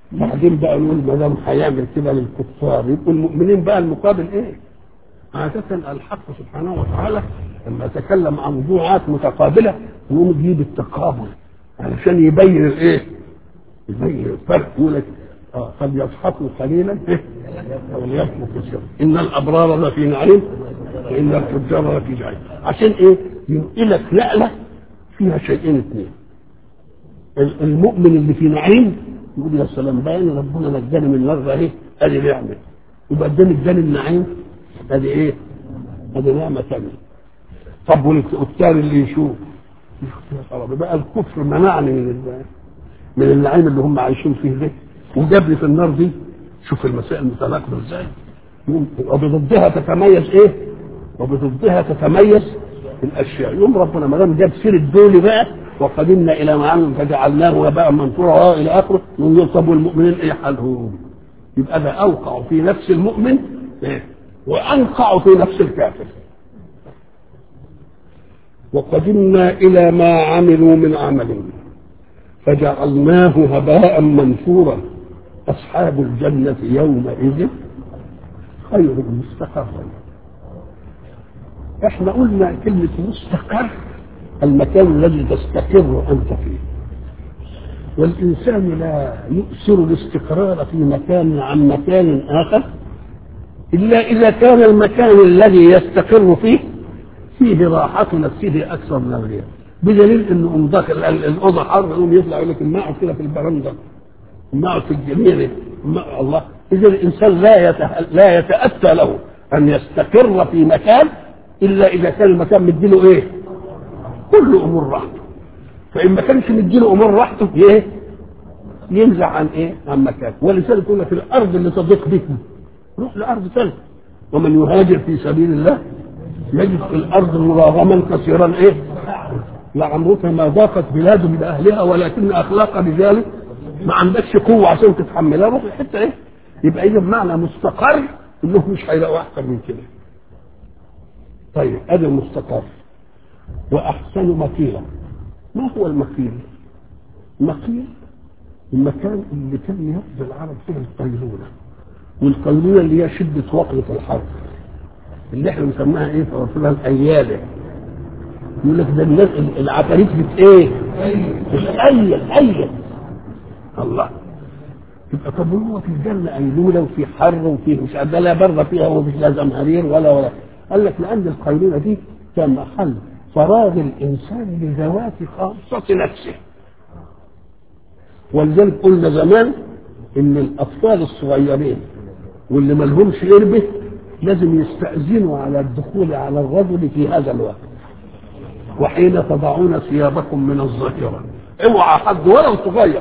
بعدين بقى نقول ما دام هيعمل كده للكفار يبقوا المؤمنين بقى المقابل ايه؟ عادة الحق سبحانه وتعالى لما يتكلم عن موضوعات متقابلة يقوم يجيب التقابل علشان يبين الايه؟ يبين الفرق يقول لك اه فليضحكوا قليلا وليبكوا كثيرا ان الابرار لفي نعيم وان الفجار لفي جحيم عشان ايه؟ ينقلك نقله فيها شيئين اثنين المؤمن اللي في نعيم يقول يا سلام باين ربنا نجاني من النار ده ايه؟ ادي نعمه يبقى اداني اداني النعيم ادي ايه؟ ادي نعمه ثانيه طب والتاني اللي يشوف يا خرابي بقى الكفر منعني من من النعيم اللي هم عايشين فيه ده وجاب لي في النار دي شوف المسائل متناقضه ازاي وبضدها تتميز ايه؟ وبضدها تتميز الاشياء يوم ربنا ما دام جاب سيره دول بقى وقدمنا الى ما عملوا فجعلناه وباء منثورا الى اخره نقول طب والمؤمنين ايه حالهم؟ يبقى ده اوقع في نفس المؤمن إيه؟ وانقع في نفس الكافر وقدمنا الى ما عملوا من عمل فجعلناه هباء منثورا اصحاب الجنه يومئذ خير مستقرا احنا قلنا كلمه مستقر المكان الذي تستقر انت فيه والانسان لا يؤثر الاستقرار في مكان عن مكان اخر الا اذا كان المكان الذي يستقر فيه فيه راحة نفسه أكثر من الغير بدليل إنه قوم داخل الأوضة حر يقوم يطلع يقول لك ما كده في البرندة ما في الجنينة الله إذا الإنسان لا يته... لا يتأتى له أن يستقر في مكان إلا إذا كان المكان مديله إيه؟ كل أمور راحته فإن ما كانش مديله أمور راحته إيه؟ ينزع عن إيه؟ عن مكان ولذلك يقول لك الأرض اللي تضيق بكم روح لأرض ثانية ومن يهاجر في سبيل الله يجد في الارض مراغما كثيرا ايه؟ لعمرك ما ضاقت بلاد من اهلها ولكن اخلاق رجال ما عندكش قوه عشان تتحملها روح الحته ايه؟ يبقى اذا معنى مستقر انه مش هيلاقوا احسن من كده. طيب ادي المستقر واحسن مكيلا. ما هو المكيل؟ المكيل المكان اللي كان يقضي العرب فيه القيلوله والقيلوله اللي هي شده وقره الحرب اللي احنا بنسميها ايه في عرفنا الاياله يقول لك ده الناس العفاريت بت ايه؟ بتأيل أيل الله يبقى طب هو في الجنة أيلولة وفي حر وفي مش ده لا برد فيها ومفيش لا زمهرير ولا ولا قال لك لأن القيلولة دي كان محل فراغ الإنسان لذوات خاصة نفسه ولذلك قلنا زمان إن الأطفال الصغيرين واللي ما لهمش قربه لازم يستأذنوا على الدخول على الرجل في هذا الوقت وحين تضعون ثيابكم من الظهيرة اوعى حد ولو صغير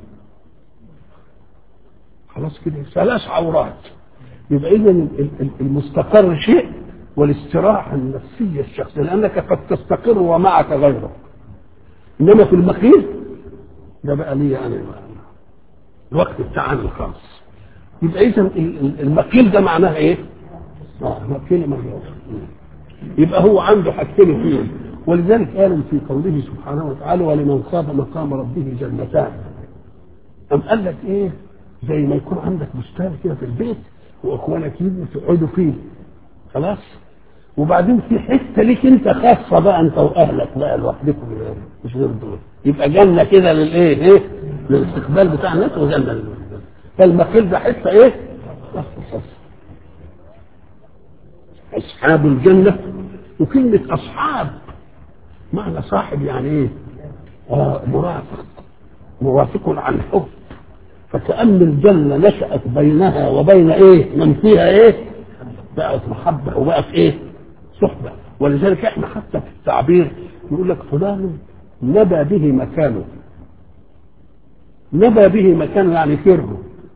خلاص كده ثلاث عورات يبقى اذا المستقر شيء والاستراحة النفسية الشخصية لأنك قد تستقر ومعك غيرك إنما في المخيل ده بقى لي أنا الوقت بتاعنا الخاص يبقى إذا المخيل ده معناها إيه؟ اه مخيل مخيل يبقى هو عنده حاجتين فيه ولذلك قال في قوله سبحانه وتعالى ولمن خاف مقام ربه جنتان أم قال لك إيه زي ما يكون عندك بستان كده في البيت وإخوانك يجوا تقعدوا فيه خلاص وبعدين في حتة ليك أنت خاصة بقى أنت وأهلك بقى لوحدكم مش غير دول يبقى جنة كده للإيه إيه للاستقبال بتاع الناس وجنة للناس فالمخيل ده حتة إيه خاصة أصحاب الجنة وكلمة أصحاب معنى صاحب يعني إيه؟ آه مرافق مرافق عن حب فكأن الجنة نشأت بينها وبين إيه؟ من فيها إيه؟ بقت محبة وبقت إيه؟ صحبة ولذلك إحنا حتى في التعبير يقول لك فلان نبى به مكانه نبى به مكانه يعني كره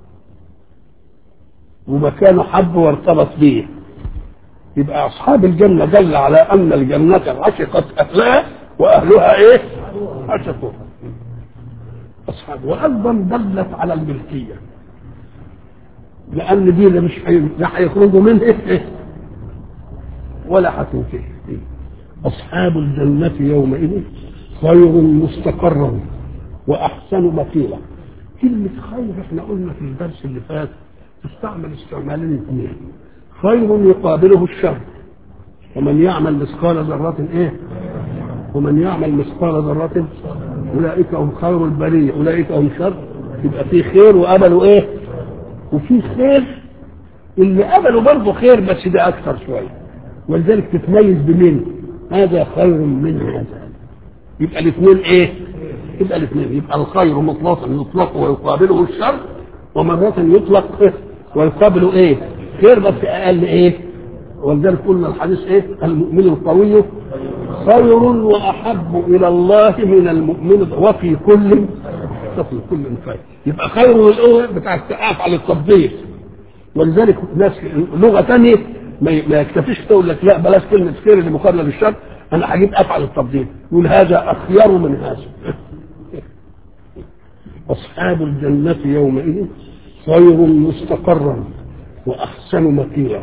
ومكانه حب وارتبط به يبقى اصحاب الجنه دل على ان الجنه عشقت اهلها واهلها ايه؟ عشقوا اصحاب وايضا دلت على الملكيه لان دي اللي مش لا هيخرجوا منه إيه؟ ولا هتنتهي اصحاب الجنه يومئذ خير مستقرا واحسن مقيلا كلمة خير احنا قلنا في الدرس اللي فات تستعمل استعمالين اثنين خير يقابله الشر ومن يعمل مثقال ذرة ايه ومن يعمل مثقال ذرة أولئك هم خير البرية أولئك هم شر يبقى في خير وقبلوا إيه وفي خير اللي قبلوا برضه خير بس ده أكثر شوية ولذلك تتميز بمين هذا خير من هذا يبقى الاثنين إيه يبقى الاثنين يبقى الخير مطلقا يطلق ويقابله الشر ومرة يطلق إيه ويقابله إيه خير بس أقل إيه ولذلك قلنا الحديث إيه المؤمن القوي خير واحب الى الله من المؤمن وفي كل وفي كل خير يبقى خير الاول بتاع افعل التفضيل ولذلك ناس لغه ثانيه ما يكتفيش تقول لك لا بلاش كلمه خير اللي مقابله للشر انا هجيب افعل التفضيل يقول هذا اخير من هذا اصحاب الجنه يومئذ خير مستقرا واحسن مكيا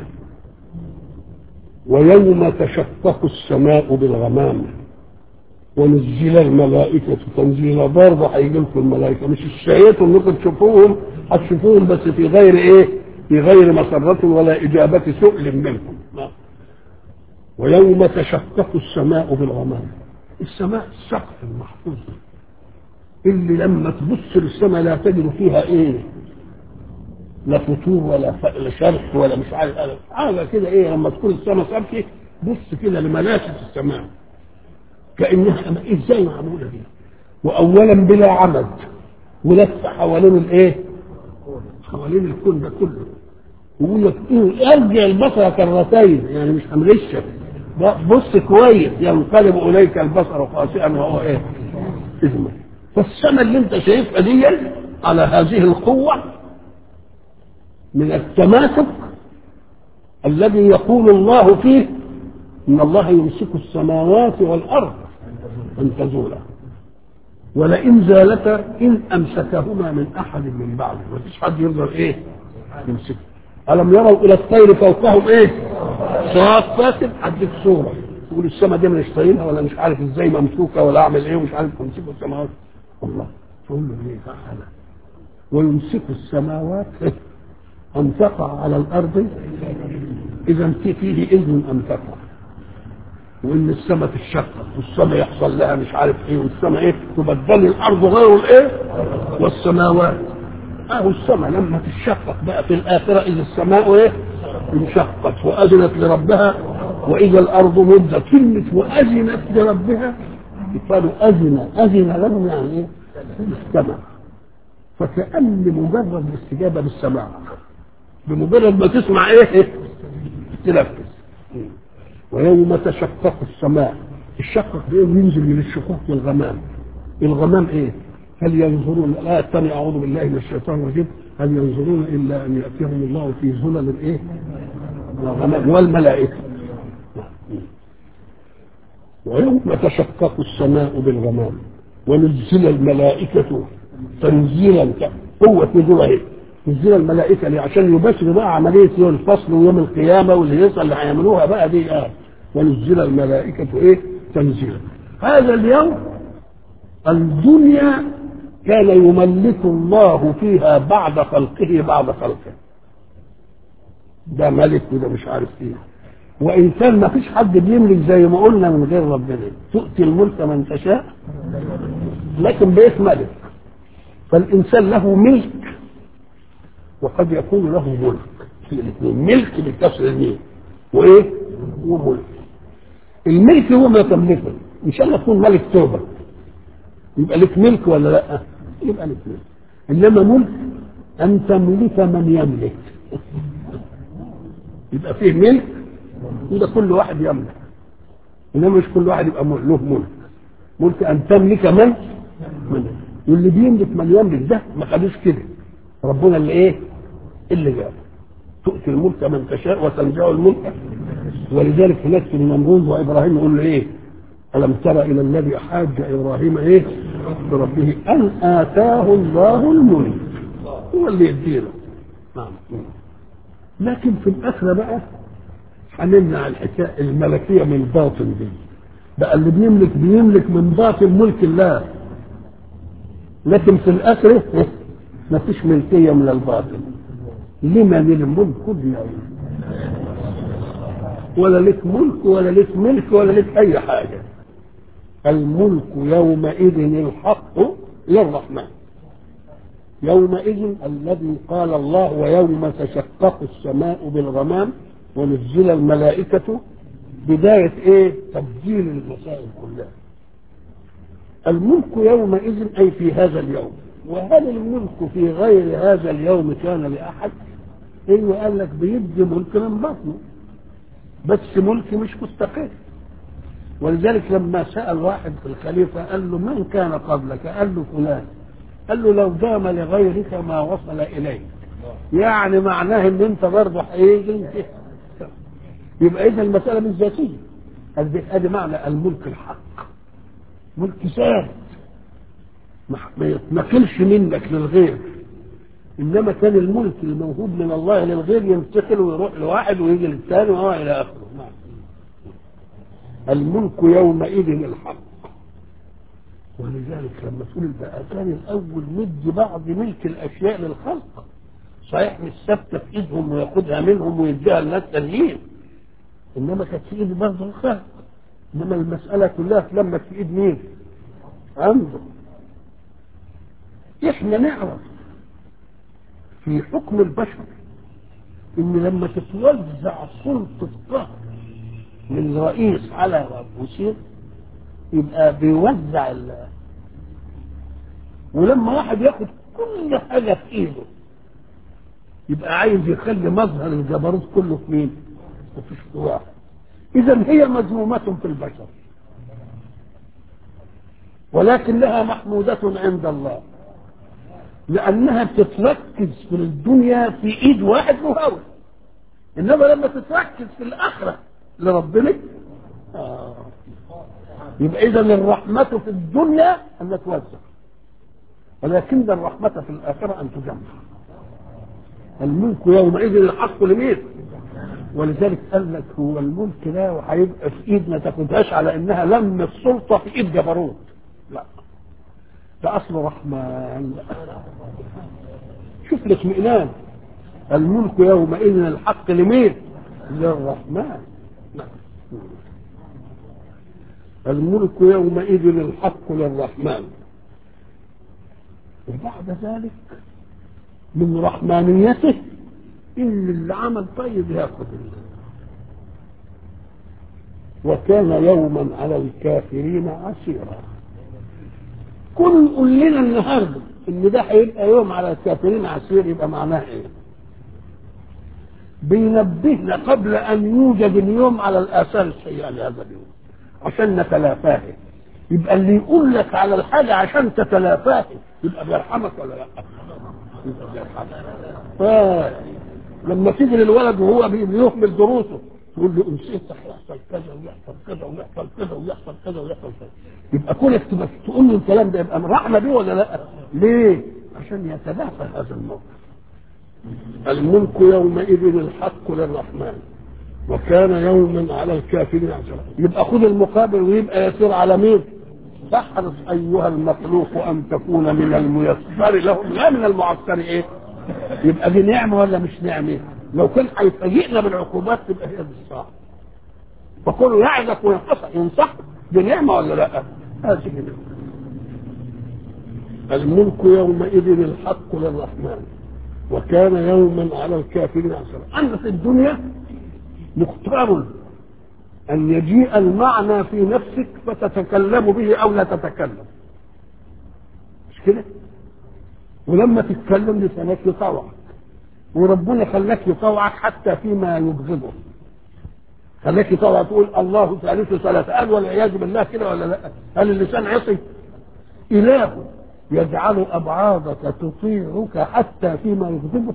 ويوم تشقق السماء بالغمام ونزل الملائكة تنزيلا برضه هيجي لكم الملائكة مش الشهيت انكم تشوفوهم هتشوفوهم بس في غير ايه؟ في غير مسرة ولا إجابة سؤل منكم ويوم تشقق السماء بالغمام السماء السقف المحفوظ اللي لما تبص للسماء لا تجد فيها ايه؟ لا فطور ولا ف... لا شرح ولا مش عارف حاجه كده ايه لما تكون السماء سابكه بص كده لمناشف السماء كانها ازاي معموله دي واولا بلا عمد ولف حوالين الايه؟ حوالين الكون ده كله ويقول لك ايه ارجع البصر كرتين يعني مش هنغشك بص كويس ينقلب اليك البصر خاسئا وهو ايه؟ اجمل فالسماء اللي انت شايفها دي على هذه القوه من التماسك الذي يقول الله فيه ان الله يمسك السماوات والارض ان تزولا ولئن زالتا ان امسكهما من احد من بعده ما فيش حد يقدر ايه يمسكه الم يروا الى الطير فوقهم ايه صافات اديك صوره تقول السماء دي مش طايلها ولا مش عارف ازاي ممسوكه ولا اعمل ايه ومش عارف امسكوا السماوات الله تقول له ليه تعالى ويمسك السماوات أن تقع على الأرض إذا فيه إذن أن تقع وإن السماء تتشقق والسماء يحصل لها مش عارف إيه والسماء إيه تبدل الأرض غير الإيه والسماوات أهو السماء لما تتشقق بقى في الآخرة إذا السماء إيه انشقت وأذنت لربها وإذا الأرض مدت كلمة وأذنت لربها قالوا أذن أذن لهم يعني إيه السماء فكأن مجرد الاستجابة بالسماع بمجرد ما تسمع ايه تنفذ ويوم تشقق السماء الشقق بايه ينزل من الشقوق والغمام الغمام ايه هل ينظرون الآية الثانية أعوذ بالله من الشيطان الرجيم هل ينظرون إلا أن يأتيهم الله في ظلل إيه؟ الغمام والملائكة ويوم تشقق السماء بالغمام ونزل الملائكة تنزيلا قوة نزولها ايه؟ نزل الملائكة ليه؟ عشان يباشروا بقى عملية يوم الفصل ويوم القيامة والهيصة اللي هيعملوها بقى دي آه. ونزل الملائكة ايه؟ تنزيلا هذا اليوم الدنيا كان يملك الله فيها بعد خلقه بعد خلقه ده ملك وده مش عارف ايه وان كان ما فيش حد بيملك زي ما قلنا من غير ربنا تؤتي الملك من تشاء لكن بيت ملك فالانسان له ملك وقد يكون له ملك في الاثنين ملك بالكسر الميم وايه وملك الملك هو ما تملكه ان شاء الله تكون ملك توبه يبقى لك ملك ولا لا يبقى لك ملك انما ملك ان تملك من يملك يبقى فيه ملك وده كل واحد يملك انما مش كل واحد يبقى له ملك ملك ان تملك من من واللي بيملك من يملك ده ما خدوش كده ربنا اللي ايه اللي جاب تؤتي الملك من تشاء وتنزع الملك ولذلك هناك في النمرود وابراهيم يقول له ايه ألم تر إلى الذي حاج إبراهيم إيه بربه أن آتاه الله الملك هو اللي يدينا نعم لكن في الآخرة بقى هنمنع الحكاية الملكية من باطن دي بقى اللي بيملك بيملك من باطن ملك الله لكن في الآخرة ما فيش ملكيه من الباطل لمن الملك اليوم ولا لك ملك ولا لك ملك ولا لك اي حاجه الملك يومئذ الحق للرحمن يومئذ الذي قال الله ويوم تشقق السماء بالغمام ونزل الملائكة بداية ايه تبديل المسائل كلها الملك يومئذ أي في هذا اليوم وهل الملك في غير هذا اليوم كان لأحد إنه قال لك بيدي ملك من بطنه بس ملك مش مستقر ولذلك لما سأل واحد في الخليفة قال له من كان قبلك قال له فلان قال له لو دام لغيرك ما وصل إليك يعني معناه ان انت برضه هيجي يبقى اذا المسألة مش ذاتية ادي معنى الملك الحق ملك ثابت ما يتنقلش منك للغير انما كان الملك الموهوب من الله للغير ينتقل ويروح لواحد ويجي للثاني وهو الى اخره نعم الملك يومئذ الحق ولذلك لما تقول بقى كان الاول مدي بعض ملك الاشياء للخلق صحيح مش ثابته في ايدهم وياخدها منهم ويديها للناس تانيين انما كانت في ايد برضه الخلق انما المساله كلها اتلمت في ايد مين؟ عنده احنا نعرف في حكم البشر ان لما تتوزع سلطه قهر من رئيس على وزير يبقى بيوزع ال ولما واحد ياخد كل حاجه في ايده يبقى عايز يخلي مظهر الجبروت كله في مين؟ مفيش في واحد اذا هي مذمومه في البشر ولكن لها محمودة عند الله لأنها بتتركز في الدنيا في إيد واحد مهاوي إنما لما تتركز في الآخرة لربنا آه. يبقى إذا الرحمة في الدنيا أن توزع ولكن الرحمة في الآخرة أن تجمع الملك يومئذ الحق لمين؟ ولذلك قال لك هو الملك ده وهيبقى في ايد ما تاخدهاش على انها لم السلطه في ايد جبروت لا ده اصله رحمن شوف الاطمئنان الملك يومئذ الحق لمين؟ للرحمن الملك يومئذ الحق للرحمن وبعد ذلك من رحمانيته ان اللي عمل طيب ياخذ وكان يوما على الكافرين عسيرا كل قول لنا النهارده ان ده هيبقى يوم على الكافرين عسير يبقى معناه ايه؟ بينبهنا قبل ان يوجد اليوم على الاثار السيئه لهذا اليوم عشان نتلافاه يبقى اللي يقول لك على الحاجه عشان تتلافاه يبقى بيرحمك ولا لا؟ يبقى بيرحمك لما تيجي للولد وهو بيهمل دروسه تقول له ان شئت هيحصل كذا ويحصل كذا ويحصل كذا ويحصل كذا ويحصل كذا يبقى كونك تبقى تقول له الكلام ده يبقى رحمه بيه ولا لا؟ ليه؟ عشان يتدافع هذا الموقف الملك يومئذ الحق للرحمن وكان يوما على الكافرين عسرا يبقى خذ المقابل ويبقى يسير على مين؟ فاحرص ايها المخلوق ان تكون من الميسر لهم لا من المعسر ايه؟ يبقى دي نعمه ولا مش نعمه؟ لو كان هيفاجئنا بالعقوبات تبقى هي دي الصح. فكله يعظك وينصح ينصح بنعمه ولا لا؟ هذه نعمه. الملك يومئذ الحق للرحمن وكان يوما على الكافرين عسرا. أما في الدنيا مختار أن يجيء المعنى في نفسك فتتكلم به أو لا تتكلم. مش كده؟ ولما تتكلم لسانك يطوعك وربنا خلاك يطوعك حتى فيما يبغضه خلاك يطوع تقول الله ثالث ثلاثة قال والعياذ بالله كده ولا لا هل اللسان عصي إله يجعل أبعادك تطيعك حتى فيما يغضبك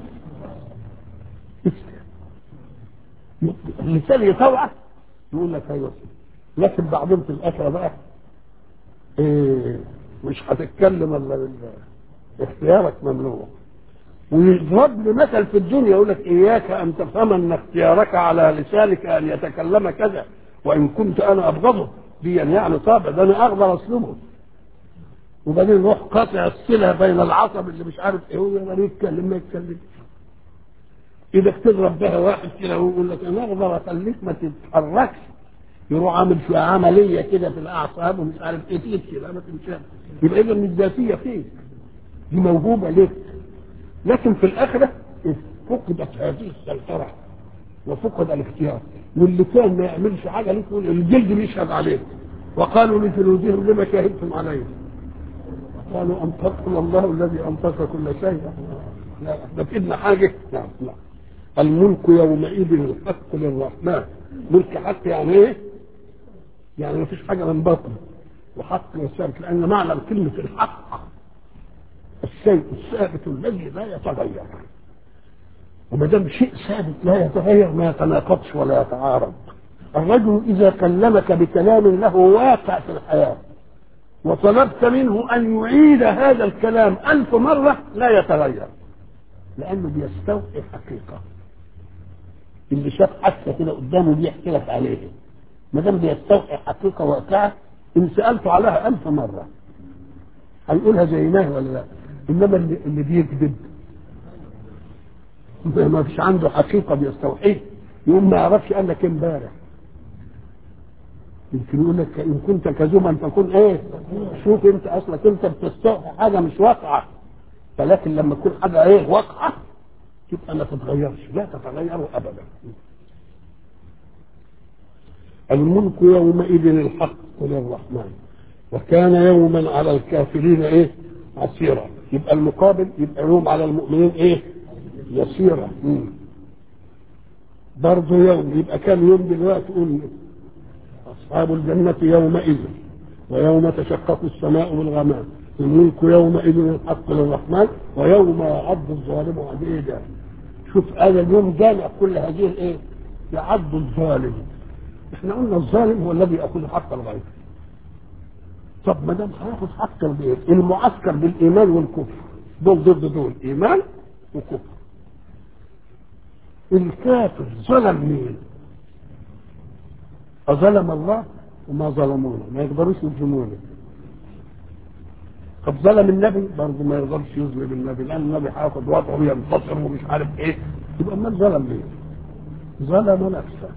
اللسان يطوعك يقول لك ايوه لكن بعدين في الاخره بقى إيه مش هتتكلم الا بالله اختيارك ممنوع ويضرب لي مثل في الدنيا يقول لك اياك ان تفهم ان اختيارك على لسانك ان يتكلم كذا وان كنت انا ابغضه دي يعني طابع ده انا اقدر اسلبه وبعدين يروح قاطع الصله بين العصب اللي مش عارف ايه هو يقدر يتكلم ما يتكلمش اذا تضرب بها واحد كده ويقول لك انا اقدر اخليك ما تتحركش يروح عامل شويه عمليه كده في الاعصاب ومش عارف ايه تيجي كده ما تمشيش يبقى اذا مش ذاتيه فيك دي موهوبه لك لكن في الاخره فقدت هذه السيطره وفقد الاختيار واللي كان ما يعملش حاجه لك يقول الجلد بيشهد عليك وقالوا لجلودهم لما شهدتم عليه قالوا انطقنا الله الذي انطق كل شيء لا ده في ايدنا حاجه نعم لا الملك يومئذ الحق للرحمن ملك حق يعني ايه؟ يعني ما فيش حاجه من بطن وحق وثابت لان معنى كلمه الحق الشيء الثابت الذي لا يتغير وما دام شيء ثابت لا يتغير ما يتناقضش ولا يتعارض الرجل اذا كلمك بكلام له واقع في الحياه وطلبت منه ان يعيد هذا الكلام الف مره لا يتغير لانه بيستوحي حقيقه اللي شاف حادثه كده قدامه بيحكي لك عليها ما دام بيستوحي حقيقه واقعه ان سالته عليها الف مره هيقولها زي ما هي ولا لا انما اللي, اللي بيكذب ما فيش عنده حقيقه بيستوحيها يقوم ما يعرفش قال لك امبارح يمكن يقول لك ان كنت كذوبا فكن ايه شوف انت اصلك انت بتستوحي حاجه مش واقعه فلكن لما تكون حاجه ايه واقعه تبقى ما تتغيرش لا تتغير ابدا الملك يومئذ الحق للرحمن وكان يوما على الكافرين ايه عسيرا يبقى المقابل يبقى يوم على المؤمنين ايه يسيرا برضه يوم يبقى كان يوم دلوقتي قول اصحاب الجنه يومئذ ويوم تشقق السماء بالغمام الملك يومئذ الحق للرحمن ويوم يعض الظالم عن ايه ده شوف هذا اليوم جامع كل هذه الايه يعض الظالم احنا قلنا الظالم هو الذي ياخذ حق الغير طب ما دام هياخذ حق الغير المعسكر بالايمان والكفر دول ضد دول ايمان وكفر الكافر ظلم مين أظلم الله وما ظلمونا ما يقدروش يظلمونا طب ظلم النبي برضه ما يقدرش يظلم النبي لان النبي هياخد وضعه وينتصر ومش عارف ايه يبقى ما ظلم مين؟ ظلم نفسه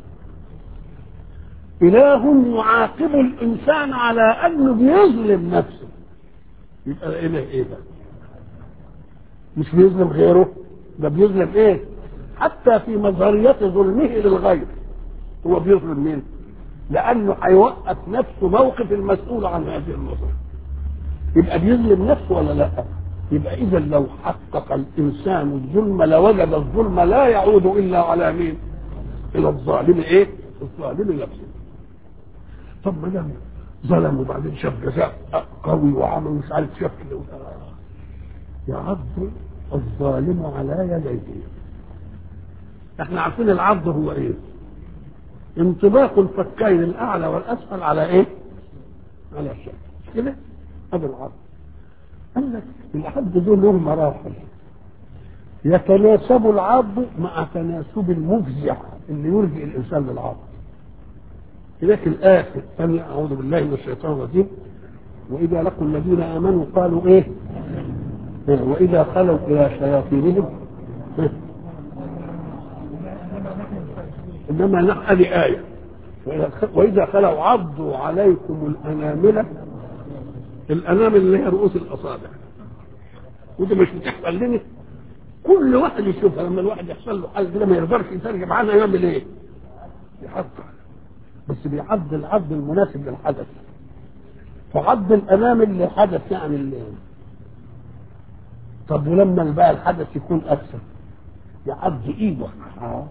إله يعاقب الإنسان على أنه بيظلم نفسه يبقى الإله إيه ده؟ مش بيظلم غيره ده بيظلم إيه؟ حتى في مظهرية ظلمه للغير هو بيظلم مين؟ لأنه هيوقف نفسه موقف المسؤول عن هذه النظرة يبقى بيظلم نفسه ولا لا؟ يبقى إذا لو حقق الإنسان الظلم لوجد الظلم لا يعود إلا على مين؟ إلى الظالم إيه؟ الظالم نفسه. طب ما دام ظلم وبعدين شاف جزاء قوي وعمل مش عارف شاف كده يعض الظالم على يديه. احنا عارفين العض هو ايه؟ انطباق الفكين الاعلى والاسفل على ايه؟ على الشكل مش كده؟ هذا العض. قال لك العض دول لهم مراحل يتناسب العض مع تناسب المفزع اللي يرجع الانسان للعض هناك الآية الثانية أعوذ بالله من الشيطان الرجيم وإذا لقوا الذين آمنوا قالوا إيه؟ وإذا خلوا إلى شياطينهم إنما نحن هذه آية وإذا خلوا عضوا عليكم الأنامل الأنامل اللي هي رؤوس الأصابع وده مش بتحصل لنا كل واحد يشوفها لما الواحد يحصل له حاجه كده ما يقدرش يترجم عنها يعمل ايه؟ يحط بس بيعد العد المناسب للحدث فعد الانامل لحدث يعني اللي. طب ولما بقى الحدث يكون اكثر يعد ايده آه.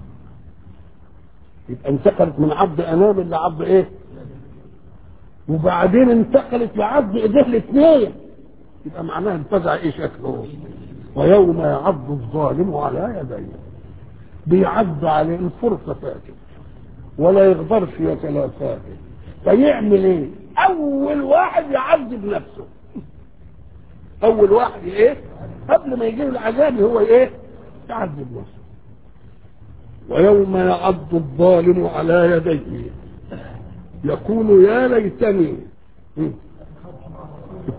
يبقى انتقلت من عض انامل لعض ايه؟ وبعدين انتقلت لعض ايديه الاثنين يبقى معناها انتزع ايه شكله ويوم يعض الظالم على يديه بيعض عليه الفرصه فاتت ولا يقدرش يتلافاه فيعمل ايه اول واحد يعذب نفسه اول واحد ايه قبل ما يجي العذاب هو ايه يعذب نفسه ويوم يعض الظالم على يديه يقول يا ليتني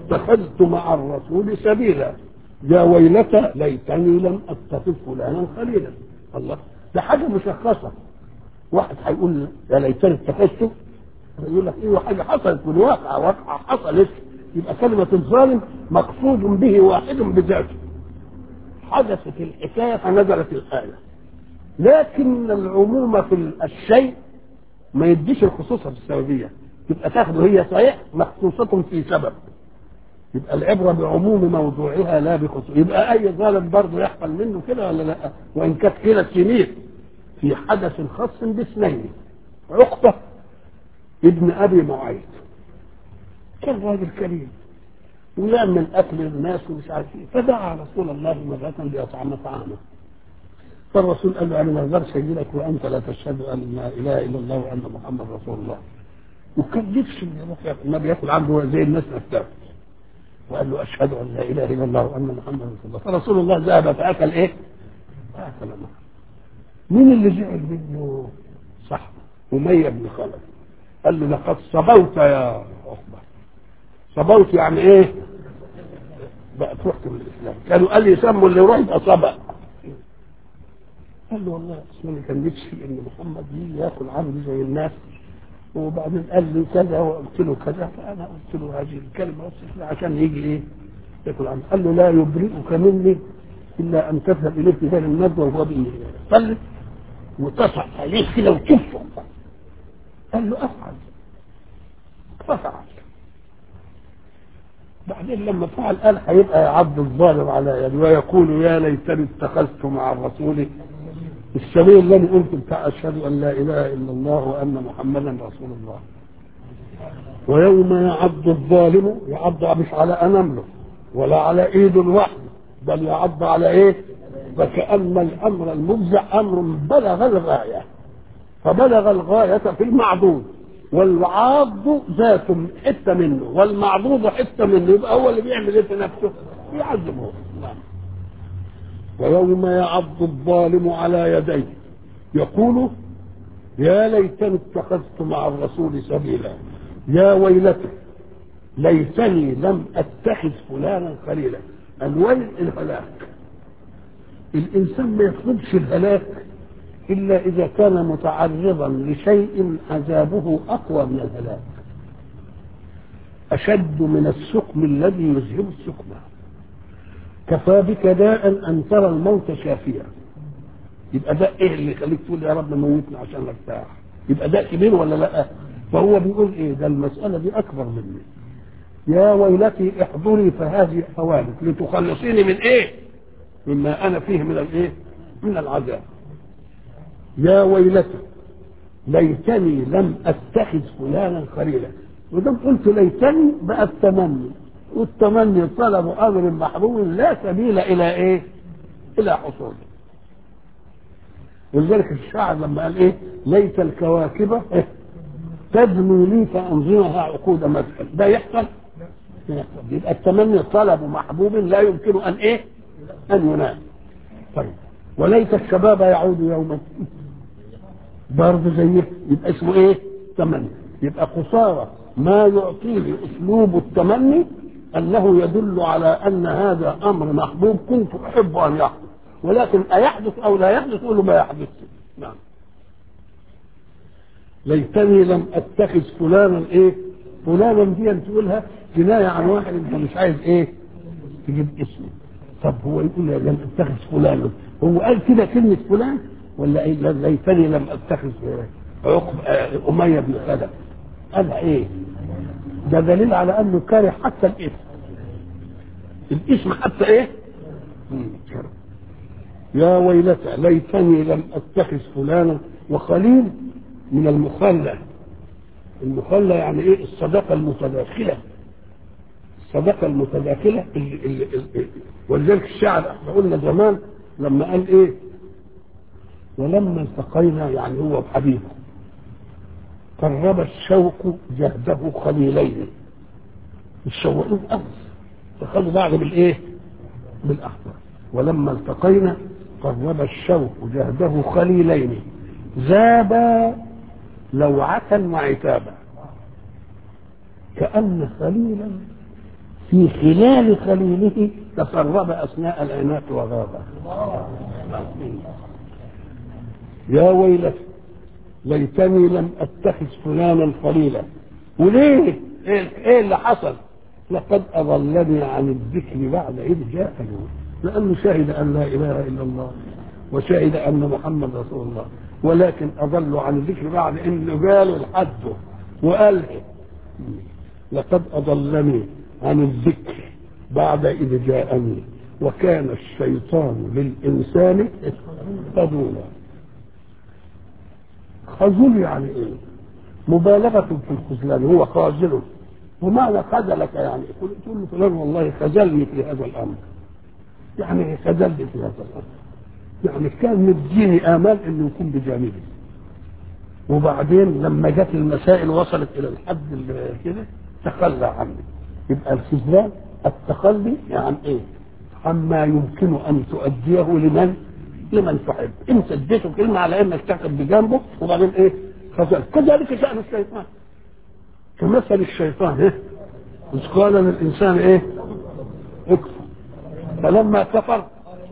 اتخذت مع الرسول سبيلا يا ويلتى ليتني لم اتخذ فلانا خليلا الله ده حاجه مشخصه واحد هيقول يا ليتني اتخذته يقول لك ايه حاجه حصلت في الواقع واقعه حصلت يبقى كلمه الظالم مقصود به واحد بذاته حدثت الحكايه فنزلت الايه لكن العموم في الشيء ما يديش الخصوصه في السببيه تبقى تاخده هي صحيح مخصوصة في سبب يبقى العبرة بعموم موضوعها لا بخصوص يبقى أي ظالم برضه يحصل منه كده ولا لا وإن كانت كلا السنين في حدث خاص باثنين عقبة ابن أبي معيط كان راجل كريم ويعمل أكل الناس ومش عارف إيه فدعا رسول الله مرة ليطعم طعامه فالرسول قال له أنا ما أقدرش أجي لك وأنت لا تشهد أن لا إله إلا الله وأن محمد رسول الله وكان نفسه يروح ياكل النبي ياكل عنده زي الناس نفسها وقال له اشهد ان لا اله الا الله وان محمدا رسول الله فرسول الله ذهب فاكل ايه؟ اكل معه مين اللي زعل منه؟ صاحبه أمية بن خلف قال له لقد صبوت يا عقبة صبوت يعني ايه؟ بقى رحت من الاسلام كانوا قال لي يسموا اللي يروح يبقى صبأ قال له والله اسمعني كان نفسي ان محمد يجي ياكل عندي زي الناس وبعدين قال لي كذا وقلت له كذا فانا قلت له هذه الكلمه بس عشان يجي ايه ياكل عنه قال له لا يبرئك مني الا ان تذهب اليه في بين الندوه وهو بيصلي وتصع عليه كده وتشوفه قال له افعل ففعل بعدين لما فعل قال هيبقى عبد الظالم على يدي ويقول يا ليتني اتخذت مع الرسول السبيل الذي قلت بتاع اشهد ان لا اله الا الله وان محمدا رسول الله ويوم يعض الظالم يعض مش على انامله ولا على ايد وحده بل يعض على ايه فكأن الامر المفزع امر بلغ الغايه فبلغ الغايه في المعضود والعاض ذات حته منه والمعضوض حته منه يبقى هو اللي بيعمل ايه في نفسه يعذبه نعم ويوم يعض الظالم على يديه يقول يا ليتني اتخذت مع الرسول سبيلا يا ويلتي ليتني لم اتخذ فلانا خليلا الويل الهلاك الانسان ما يطلبش الهلاك الا اذا كان متعرضا لشيء عذابه اقوى من الهلاك اشد من السقم الذي يذهب السقم كفى بك داء ان ترى الموت شافيا يبقى ده ايه اللي يخليك تقول يا رب موتني عشان ارتاح يبقى ده كبير ولا لا فهو بيقول ايه ده المساله دي اكبر مني يا ويلتي احضري فهذه حوادث لتخلصيني من ايه مما انا فيه من الايه من العذاب يا ويلتي ليتني لم اتخذ فلانا خليلا ودام قلت ليتني بقى التمني والتمني طلب امر محبوب لا سبيل الى ايه الى حصوله ولذلك الشاعر لما قال ايه ليت الكواكب إيه؟ تدنو لي فانظرها عقود مدخل ده يحصل يحصل يبقى التمني طلب محبوب لا يمكن ان ايه ان ينال طيب وليت الشباب يعود يوما برضه زيه يبقى اسمه ايه تمني يبقى قصارى ما يعطيه اسلوب التمني انه يدل على ان هذا امر محبوب كنت احب ان يحدث ولكن ايحدث او لا يحدث قول ما يحدث نعم ليتني لم اتخذ فلانا ايه فلانا دي تقولها كنايه عن واحد انت مش عايز ايه تجيب اسمه طب هو يقول لم اتخذ فلانا هو قال كده كلمه فلان ولا ايه ليتني لم اتخذ عقب اميه بن خلف قال ايه ده دليل على انه كاره حتى الاسم الاسم حتى ايه يا ويلتى ليتني لم اتخذ فلانا وخليل من المخلى المخلى يعني ايه الصداقه المتداخله الصداقه المتداخله اللي اللي اللي ولذلك الشاعر احنا قلنا زمان لما قال ايه ولما التقينا يعني هو وحبيبه قرب الشوق جهده خليلين الشوقين أمس دخلوا بعض بالايه بالاحمر ولما التقينا قرب الشوق جهده خليلين ذابا لوعة وعتابا كأن خليلا في خلال خليله تسرب اثناء العناق وغاب يا ويلتي ليتني لم اتخذ فلانا خليلا وليه ايه إيه اللي حصل لقد اضلني عن الذكر بعد اذ جاءني لانه شهد ان لا اله الا الله وشهد ان محمد رسول الله ولكن اضلوا عن الذكر بعد انه قالوا لحده وقال لقد اضلني عن الذكر بعد اذ جاءني وكان الشيطان للانسان خذولا خذول يعني ايه مبالغة في الخذلان هو خاذل ومعنى خذلك يعني تقول له فلان والله خذلني في هذا الامر يعني خذلني في هذا الامر يعني كان مديني امال انه يكون بجانبي وبعدين لما جت المسائل وصلت الى الحد اللي كده تخلى عني يبقى الخذلان التخلي يعني ايه عما يمكن ان تؤديه لمن لمن تحب انت اديته كلمه على انك تاخد بجنبه وبعدين ايه خذل كذلك شان الشيطان كمثل الشيطان ايه اذ قال للانسان ايه اكفر فلما كفر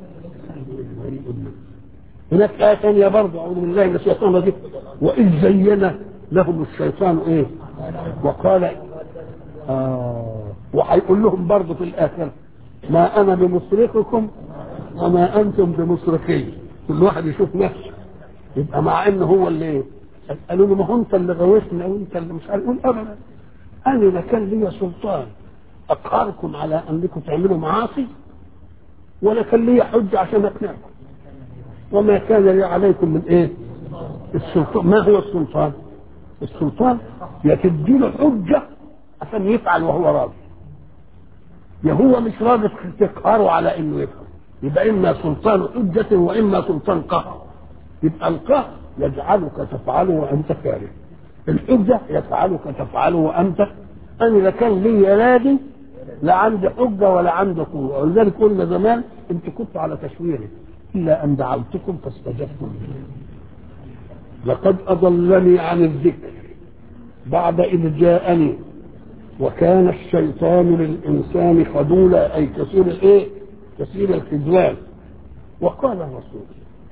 هناك آية ثانية برضه أعوذ بالله من الشيطان الرجيم وإذ زين لهم الشيطان إيه؟ وقال آه وهيقول لهم برضه في الآخرة ما أنا بمصرخكم وما أنتم بمصرخي كل واحد يشوف نفسه يبقى مع إن هو اللي إيه؟ قالوا له ما هو أنت اللي غوشنا وأنت اللي مش عارف يقول أبدا أنا لا كان لي سلطان أقهركم على أنكم تعملوا معاصي ولا كان لي حجة عشان أقنعكم وما كان لي عليكم من ايه السلطان ما هو السلطان السلطان يا تديله حجة عشان يفعل وهو راضي يا هو مش راضي تقهره على انه يفعل يبقى اما سلطان حجة واما سلطان قهر يبقى القهر يجعلك تفعله وانت كاره الحجة يفعلك تفعله وانت انا لا كان لي رادي لا عندي حجة ولا عندي قوة ولذلك قلنا زمان انت كنت على تشويري إلا أن دعوتكم فاستجبتم لي لقد أضلني عن الذكر بعد إذ جاءني وكان الشيطان للإنسان خذولا أي كثير الإيه؟ كثير الخذلان وقال الرسول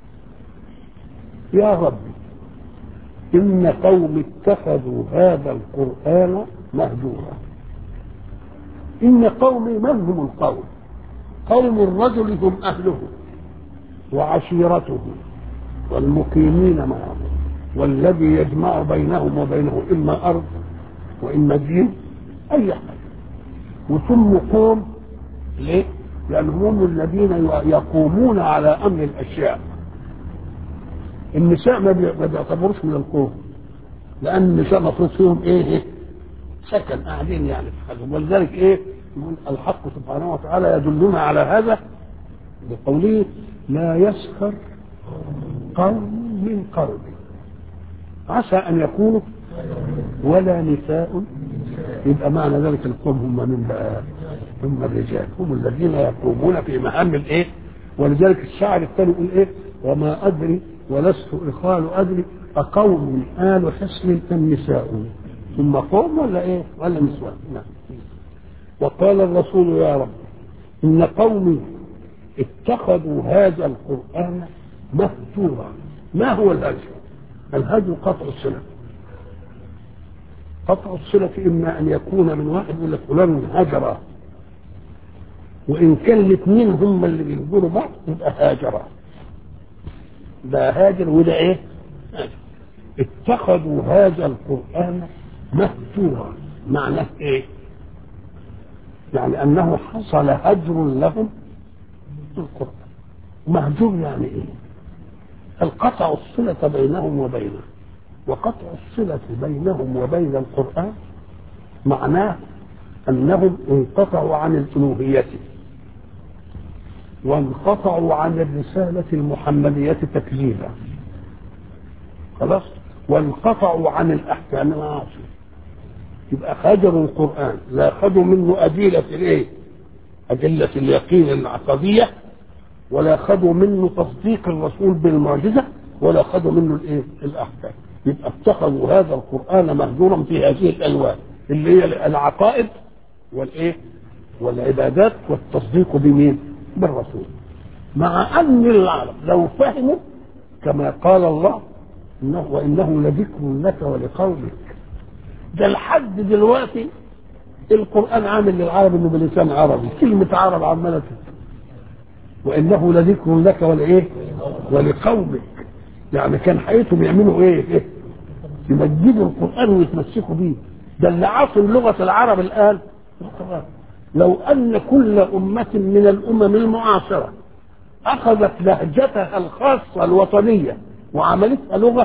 يا ربي إن قوم اتخذوا هذا القرآن مهجورا إن قومي من هم القوم قوم الرجل هم أهله وعشيرته والمقيمين معه والذي يجمع بينهم وبينه إما أرض وإما دين أي حاجة وثم قوم ليه؟ لأنهم هم الذين يقومون على أمر الأشياء النساء ما بيعتبروش من القوم لأن النساء مفروض فيهم إيه؟ سكن قاعدين يعني في حاجة ولذلك إيه؟ يقول الحق سبحانه وتعالى يدلنا على هذا بقوله لا يسخر قوم من قوم عسى ان يكونوا ولا نساء يبقى معنى ذلك القوم هم من بقى هم الرجال هم الذين يقومون في مهام الايه ولذلك الشاعر الثاني يقول ايه وما ادري ولست اخال ادري اقوم ال حسن ام نساء ثم قوم ولا ايه ولا نسوان نعم وقال الرسول يا رب ان قومي اتخذوا هذا القرآن مهجورا ما هو الهجر الهجر قطع الصلة قطع الصلة إما أن يكون من واحد يقول لك فلان هجر وإن كان الاثنين هم اللي بيهجروا بعض يبقى هاجرا ده هاجر وده إيه؟ هاجر اتخذوا هذا القرآن مهجورا معناه إيه؟ يعني أنه حصل هجر لهم القرآن مهجور يعني ايه القطع الصلة بينهم وبينه وقطع الصلة بينهم وبين القرآن معناه أنهم انقطعوا عن الألوهية وانقطعوا عن الرسالة المحمدية تكذيبا خلاص وانقطعوا عن الأحكام العاصمة يبقى خجروا القرآن لا خدوا منه أدلة الإيه؟ أدلة اليقين العقدية ولا خدوا منه تصديق الرسول بالمعجزة ولا خدوا منه الإيه؟ الأحكام يبقى اتخذوا هذا القرآن مهجورا في هذه الألوان اللي هي العقائد والإيه؟ والعبادات والتصديق بمين؟ بالرسول مع ان العرب لو فهموا كما قال الله انه وانه لذكر لك ولقومك ده لحد دلوقتي القران عامل للعرب انه بلسان عربي كلمه عرب عماله وانه لذكر لك ولايه ولقومك يعني كان حياتهم يعملوا ايه, إيه؟ يمجدوا القران ويتمسكوا بيه ده اللي عاصم لغه العرب الان القران لو ان كل امه من الامم المعاصره اخذت لهجتها الخاصه الوطنيه وعملتها لغه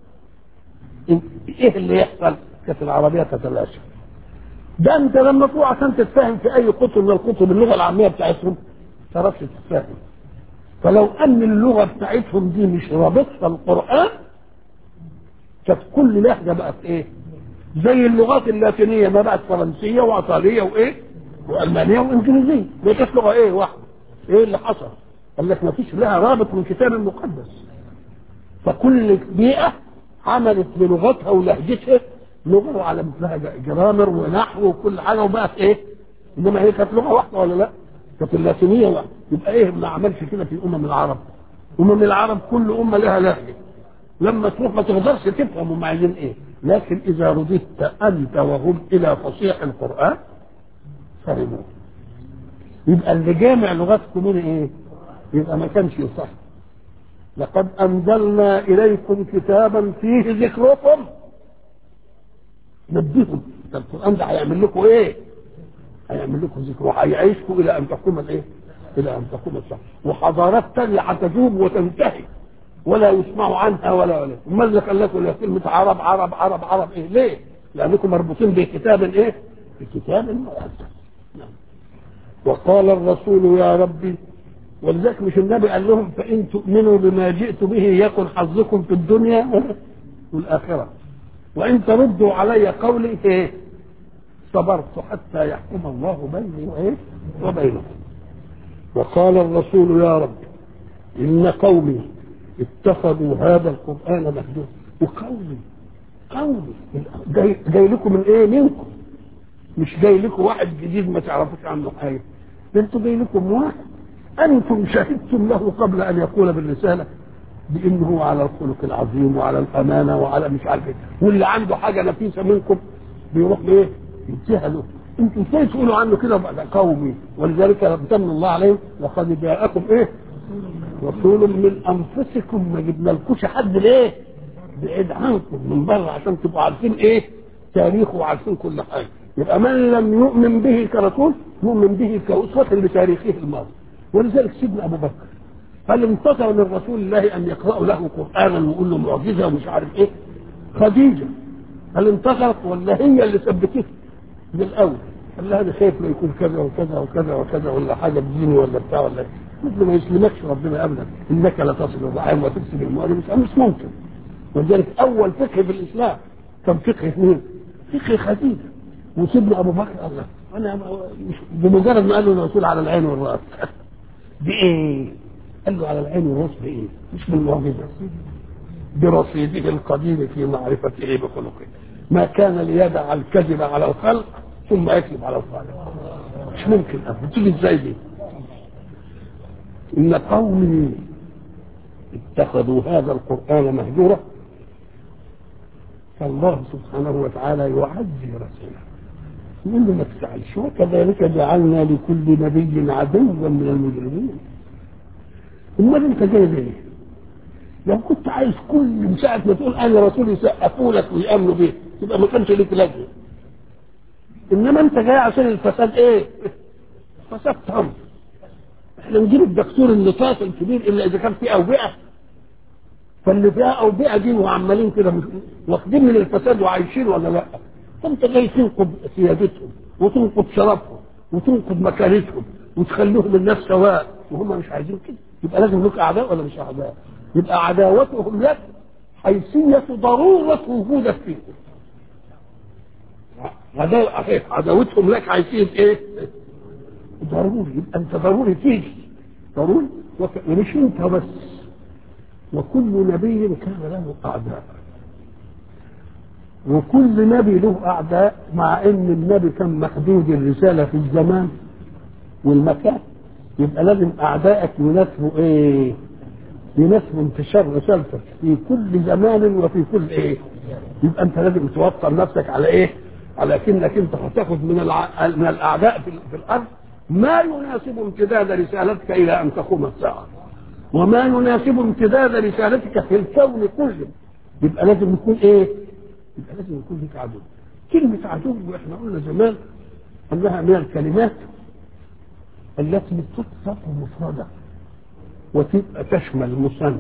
ايه اللي يحصل؟ كانت العربيه تتلاشى. ده انت لما تروح عشان تتفاهم في اي قطر من القطر باللغه العاميه بتاعتهم تعرفش تتفاهم. فلو ان اللغه بتاعتهم دي مش رابطها القران كانت كل لهجه بقت ايه؟ زي اللغات اللاتينيه ما بقت فرنسيه وايطاليه وايه؟ والمانيه وانجليزيه، دي كانت لغه ايه واحده؟ ايه اللي حصل؟ قال لك ما فيش لها رابط من الكتاب المقدس. فكل بيئه عملت بلغتها ولهجتها لغه على مثلها جرامر ونحو وكل حاجه وبقت ايه؟ انما هي كانت لغه واحده ولا لا؟ كانت اللاتينيه واحده يبقى ايه ما عملش كده في امم العرب؟ امم العرب كل امه لها لهجه لما تروح ما تقدرش تفهم هم عايزين ايه لكن اذا رددت انت وهم الى فصيح القران فهموه يبقى اللي جامع لغتكم من ايه؟ يبقى ما كانش يصح لقد انزلنا اليكم كتابا فيه ذكركم نبههم ده القران ده هيعمل لكم ايه؟ هيعمل لكم ذكر وهيعيشكم الى ان تقوم الايه؟ الى ان تقوم الساعه وحضارات تانية هتذوب وتنتهي ولا يسمع عنها ولا ولا امال قال لكم كلمه عرب عرب عرب عرب ايه؟ ليه؟ لانكم مربوطين بكتاب ايه؟ بكتاب مقدس نعم. وقال الرسول يا ربي ولذلك مش النبي قال لهم فان تؤمنوا بما جئت به يكن حظكم في الدنيا والاخره وان تردوا علي قولي ايه صبرت حتى يحكم الله بيني وايه وبينكم وقال الرسول يا رب ان قومي اتخذوا هذا القران مهجورا وقومي قومي جاي, جاي لكم من ايه منكم مش جاي لكم واحد جديد ما تعرفوش عنه حاجه ده انتوا جاي لكم واحد انتم شهدتم له قبل ان يقول بالرساله بانه على الخلق العظيم وعلى الامانه وعلى مش عارف ايه واللي عنده حاجه نفيسه منكم بيروح ايه يديها له انتم ازاي تقولوا عنه كده ده قومي ولذلك امتن الله عليهم لقد جاءكم ايه رسول من انفسكم ما جبنالكوش حد ليه بعيد عنكم من بره عشان تبقوا عارفين ايه تاريخه وعارفين كل حاجه يبقى من لم يؤمن به كرسول يؤمن به كأسوة لتاريخه الماضي ولذلك سيدنا ابو بكر هل انتصر من رسول الله ان يقرأوا له قرآنا ويقول له معجزة ومش عارف ايه خديجة هل انتصرت ولا هي اللي ثبتته من الاول قال لها انا خايف لا يكون كذا وكذا وكذا وكذا ولا حاجه بديني ولا بتاع ولا مثل ما يسلمكش ربنا ابدا انك لا تصل الرحم وتكسب المؤمن مش مش ممكن ولذلك اول فقه في الاسلام كان فقه مين؟ فقه خديجه وسيدنا ابو بكر الله انا مش بمجرد ما قال له الرسول على العين والراس بايه؟ قال له على العين والراس بايه؟ مش بالمعجزه برصيده القديم في معرفته بخلقه ما كان ليدع الكذب على الخلق ثم يكذب على الخالق مش ممكن ابدا تيجي ازاي دي ان قومي اتخذوا هذا القران مهجورا فالله سبحانه وتعالى يعزي رسوله يقول له ما تزعلش وكذلك جعلنا لكل نبي عدوا من المجرمين امال انت جاي ليه؟ لو كنت عايز كل من ساعه ما تقول انا رسول يسقفوا لك ويامنوا بيك يبقى ما كانش ليك لازمه انما انت جاي عشان الفساد ايه؟ فساد تمر احنا نجيب الدكتور النطاط الكبير الا اذا كان في اوبئه فاللي فيها اوبئه دي وعمالين كده واخدين من الفساد وعايشين ولا لا؟ فانت جاي تنقض سيادتهم وتنقض شرفهم وتنقض مكانتهم وتخليهم الناس سواء وهم مش عايزين كده يبقى لازم لك اعداء ولا مش اعداء؟ يبقى عداوتهم لك حيثية ضرورة وجودك فيهم عداوتهم لك حيثية ايه؟ ضروري يبقى انت ضروري تيجي ضروري ومش انت بس وكل نبي كان له اعداء وكل نبي له اعداء مع ان النبي كان محدود الرساله في الزمان والمكان يبقى لازم اعدائك يناسبوا ايه يناسبوا انتشار رسالتك في كل زمان وفي كل ايه يبقى انت لازم توطن نفسك على ايه على كأنك انت هتاخد من الع... من الاعداء في, في الارض ما يناسب امتداد رسالتك الى ان تقوم الساعه وما يناسب امتداد رسالتك في الكون كله يبقى لازم يكون ايه يبقى لازم يكون لك عدو كلمة عدو احنا قلنا زمان انها من الكلمات التي تطلق مفردة وتبقى تشمل مثنى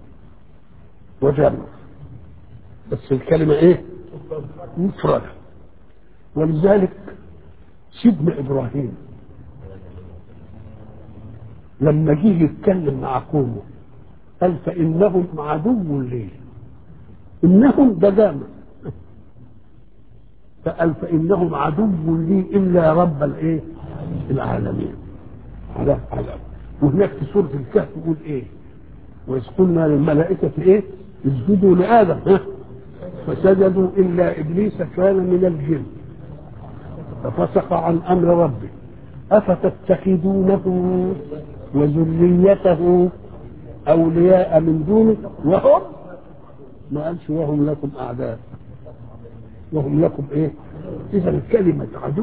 وجمع بس الكلمة ايه مفردة ولذلك سيدنا ابراهيم لما جه يتكلم مع قومه قال فانهم عدو لي انهم ده جامع فقال فانهم عدو لي الا رب الايه العالمين على على وهناك في سوره الكهف يقول ايه واذ قلنا للملائكه ايه اسجدوا لادم ها فسجدوا الا ابليس كان من الجن ففسق عن امر ربه افتتخذونه وذريته اولياء من دونه وهم ما قالش وهم لكم اعداء وهم لكم ايه اذا كلمه عدو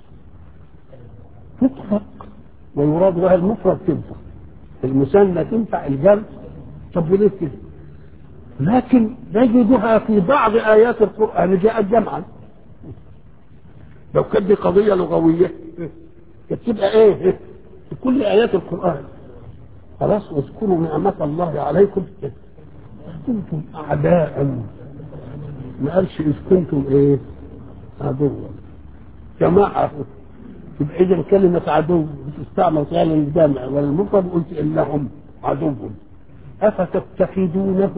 تطلق ويراد بها المفرد تنفع المثنى تنفع الجمع طب وليه كده لكن نجدها في بعض ايات القران جاءت جمعا لو كانت دي قضيه لغويه كانت تبقى ايه في كل ايات القران خلاص واذكروا نعمه الله عليكم كنتم اعداء ما قالش اذ كنتم ايه عدوا جماعه يبقى اذا كلمه عدو بتستعمل فعلا الجامع والمفرد قلت انهم عدو افتتخذونه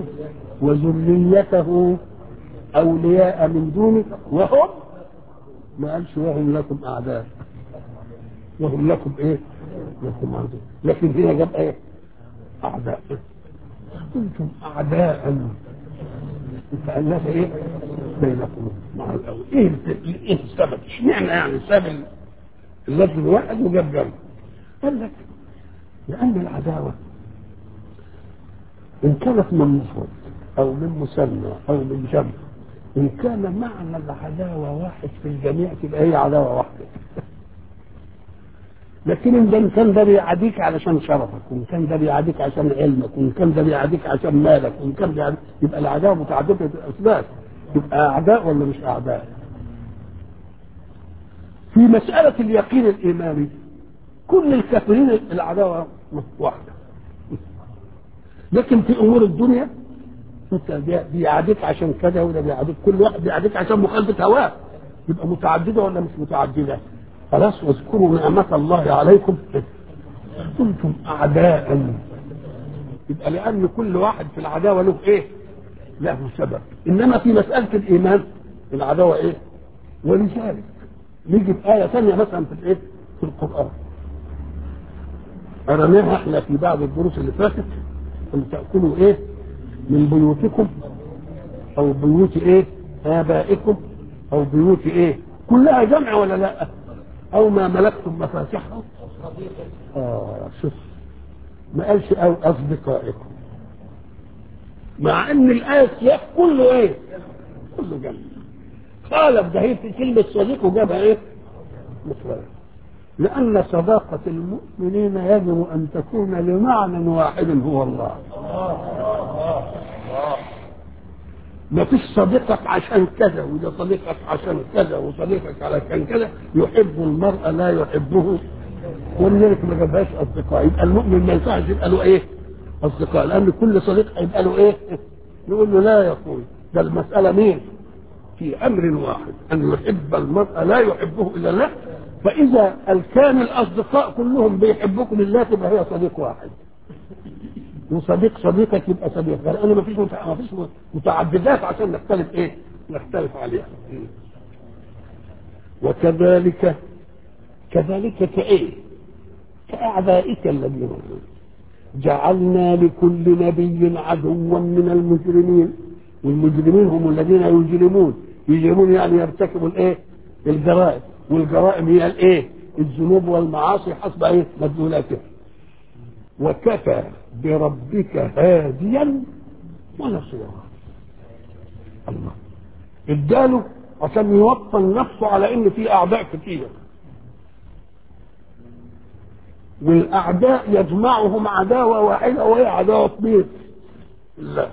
وذريته اولياء من دوني وهم ما قالش وهم لكم اعداء وهم لكم ايه لكم عدو لكن هنا جاب ايه اعداء كنتم اعداء فالناس ايه بينكم مع الاول ايه ايه السبب اشمعنى يعني السبب اللفظ الواحد وجاب جنب قال لك لان العداوه ان كانت من مفرد او من مثنى او من جمع ان كان معنى العداوه واحد في الجميع تبقى هي عداوه واحده لكن ان ده كان ده بيعاديك علشان شرفك وان كان ده بيعاديك عشان علمك وان كان ده بيعاديك عشان مالك وان كان ده يبقى العداوه متعدده الاسباب يبقى اعداء ولا مش اعداء في مساله اليقين الايماني كل الكافرين العداوه واحده لكن في امور الدنيا انت بيعاديك عشان كذا وده بيعاديك كل واحد بيعاديك عشان مخالفه هواه يبقى متعدده ولا مش متعدده خلاص واذكروا نعمة الله عليكم كنتم أعداء يبقى لأن كل واحد في العداوة له إيه؟ له سبب إنما في مسألة الإيمان العداوة إيه؟ ولذلك نيجي في آية ثانية مثلا في الإيه؟ في القرآن قرأناها إحنا في بعض الدروس اللي فاتت أن تأكلوا إيه؟ من بيوتكم أو بيوت إيه؟ آبائكم أو بيوت إيه؟ كلها جمع ولا لأ؟ او ما ملكتم مفاتحه اه شوف ما قالش او اصدقائكم مع ان الايه السياق كله ايه كله جنب خالف ده هي في كلمه صديق وجابها ايه مفرد لان صداقه المؤمنين يجب ان تكون لمعنى واحد هو الله ما فيش صديقك عشان كذا وده صديقك عشان كذا وصديقك علشان كذا يحب المرء لا يحبه ولذلك ما جابهاش اصدقاء يبقى المؤمن ما ينفعش يبقى له ايه؟ اصدقاء لان كل صديق هيبقى له ايه؟ يقول له لا يقول ده المساله مين؟ في امر واحد ان يحب المرء لا يحبه الا الله فاذا كان الاصدقاء كلهم بيحبكم الله تبقى هي صديق واحد وصديق صديقك يبقى صديق لان ما فيش ما فيش متعددات عشان نختلف ايه؟ نختلف عليها. وكذلك كذلك كايه؟ كاعدائك الذين جعلنا لكل نبي عدوا من المجرمين والمجرمين هم الذين يجرمون يجرمون يعني يرتكبوا الايه؟ الجرائم والجرائم هي الايه؟ الذنوب والمعاصي حسب ايه مدلولاتها وكفى بربك هاديا ونصيرا الله اداله عشان يوطن نفسه على ان في اعداء كتير والاعداء يجمعهم عداوه واحده وهي عداوه مين؟ الله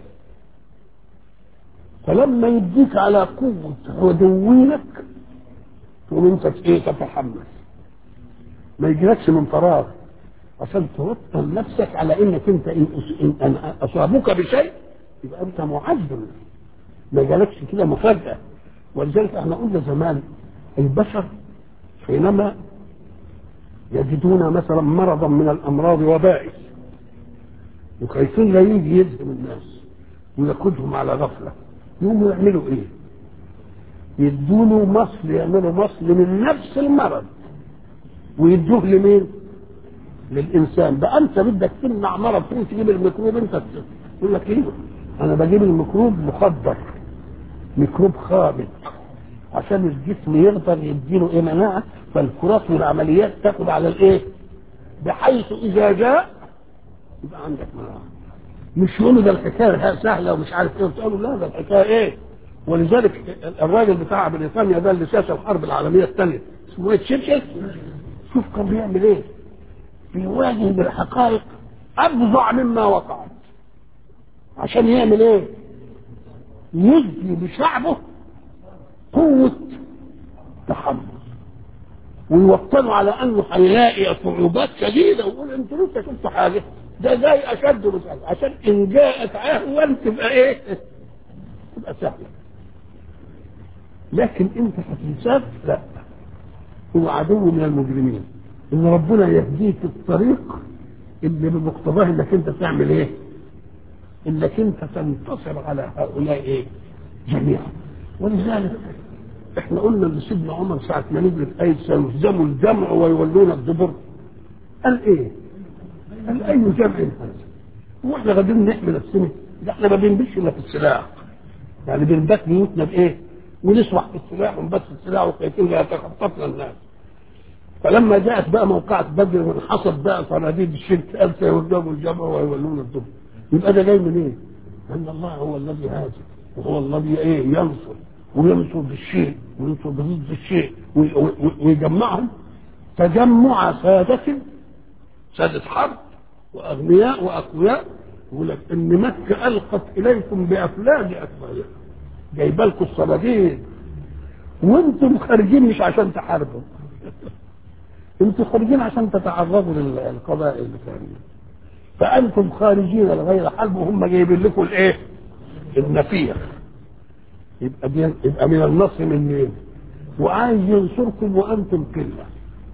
فلما يديك على قوه عدوينك تقوم انت ايه تتحمس ما يجيلكش من فراغ عشان توطن نفسك على انك انت ان أس- ان اصابوك بشيء يبقى انت معذب ما جالكش كده مفاجاه ولذلك احنا قلنا زمان البشر حينما يجدون مثلا مرضا من الامراض وبائس وخايفين لا يجي يدهم الناس وياخدهم على غفله يقوموا يعملوا ايه؟ يدونه مصل يعملوا مصل من نفس المرض ويدوه لمين؟ للانسان ده انت بدك تمنع مرض تقوم تجيب الميكروب انت يقول لك ايه؟ انا بجيب الميكروب مخدر ميكروب خابط عشان الجسم يقدر يديله ايه مناعه فالكرات والعمليات تاخد على الايه؟ بحيث اذا جاء يبقى عندك مناعه مش يقولوا ده الحكايه سهله ومش عارف ايه وتقولوا لا ده الحكايه ايه؟ ولذلك الراجل بتاع بريطانيا ده اللي ساس الحرب العالميه الثانيه اسمه ايه تشرشل شوف كان بيعمل ايه؟ بيواجه بالحقائق افظع مما وقعت عشان يعمل ايه؟ يدي لشعبه قوة تحمل ويوطنوا على انه هيلاقي صعوبات شديده ويقول انتوا لسه شفتوا حاجه ده جاي اشد مسألة عشان ان جاءت اهون تبقى ايه؟ تبقى سهله لكن انت هتنساك لا هو عدو من المجرمين ان ربنا يهديك الطريق اللي بمقتضاه انك انت تعمل ايه؟ انك انت تنتصر على هؤلاء ايه؟ جميعا ولذلك احنا قلنا لسيدنا عمر ساعة ما نزلت آية سيهزموا الجمع ويولون الدبر قال ايه؟ قال أي جمع هذا؟ هو احنا قادرين نحمي نفسنا؟ ده احنا ما بنبش الا في السلاح يعني بنبات بيوتنا بايه؟ ونسرح في السلاح ونبات في السلاح وخايفين لا يتخطفنا الناس فلما جاءت بقى موقعة بدر وانحصت بقى صناديد الشرك قال سيهزموا الجمع ويولون الدبر يبقى ده جاي منين؟ إيه؟ ان الله هو الذي هاجر وهو الذي ايه ينصر وينصر بالشيء وينصر ضد الشيء ويجمعهم تجمع سادة سادة حرب وأغنياء وأقوياء يقول لك إن مكة ألقت إليكم بأفلاج أكبرها جايبه لكم الصناديق وانتم خارجين مش عشان تحاربوا انتم خارجين عشان تتعرضوا للقبائل الثانية فأنتم خارجين لغير حرب وهم جايبين لكم الإيه؟ النفير يبقى دي يبقى من النصر من مين؟ وعايز ينصركم وانتم قله